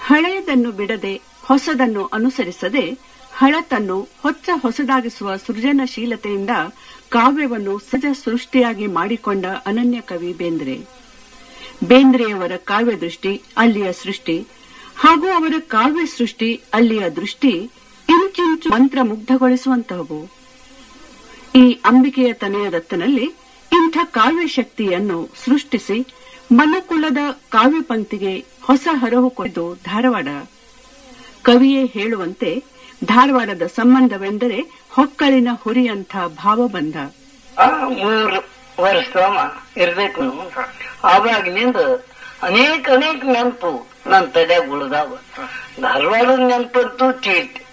ಹಳೆಯದನ್ನು ಬಿಡದೆ ಹೊಸದನ್ನು ಅನುಸರಿಸದೆ ಹಳತನ್ನು ಹೊಚ್ಚ ಹೊಸದಾಗಿಸುವ ಸೃಜನಶೀಲತೆಯಿಂದ ಕಾವ್ಯವನ್ನು ಸಹಜ ಸೃಷ್ಟಿಯಾಗಿ ಮಾಡಿಕೊಂಡ ಅನನ್ಯ ಕವಿ ಬೇಂದ್ರೆ ಬೇಂದ್ರೆಯವರ ಕಾವ್ಯ ದೃಷ್ಟಿ ಅಲ್ಲಿಯ ಸೃಷ್ಟಿ ಹಾಗೂ ಅವರ ಕಾವ್ಯ ಸೃಷ್ಟಿ ಅಲ್ಲಿಯ ದೃಷ್ಟಿ ಇಂಚಿಂಚು ಮಂತ್ರ ಮುಗ್ಧಗೊಳಿಸುವಂತಹವು ಈ ಅಂಬಿಕೆಯ ತನೆಯದತ್ತನಲ್ಲಿ ಇಂಥ ಕಾವ್ಯ ಶಕ್ತಿಯನ್ನು ಸೃಷ್ಟಿಸಿ ಮನಕುಲದ ಕಾವ್ಯ ಪಂಕ್ತಿಗೆ ಹೊಸ ಹರಹು ಕೊಯ್ದು ಧಾರವಾಡ ಕವಿಯೇ ಹೇಳುವಂತೆ ಧಾರವಾಡದ ಸಂಬಂಧವೆಂದರೆ ಹೊಕ್ಕಳಿನ ಹುರಿಯಂಥ ಭಾವಬಂಧ ಆ ಮೂರು ವರ್ಷದವ ಇರ್ಬೇಕು ನಾವು ಆವಾಗಿನಿಂದ ಅನೇಕ ಅನೇಕ ನೆನಪು ನನ್ನ ತಲೆಯಾಗ ಉಳ್ದಾವ ಧಾರವಾಡದ ನೆನಪಂತೂ ತೀರ್ತಿ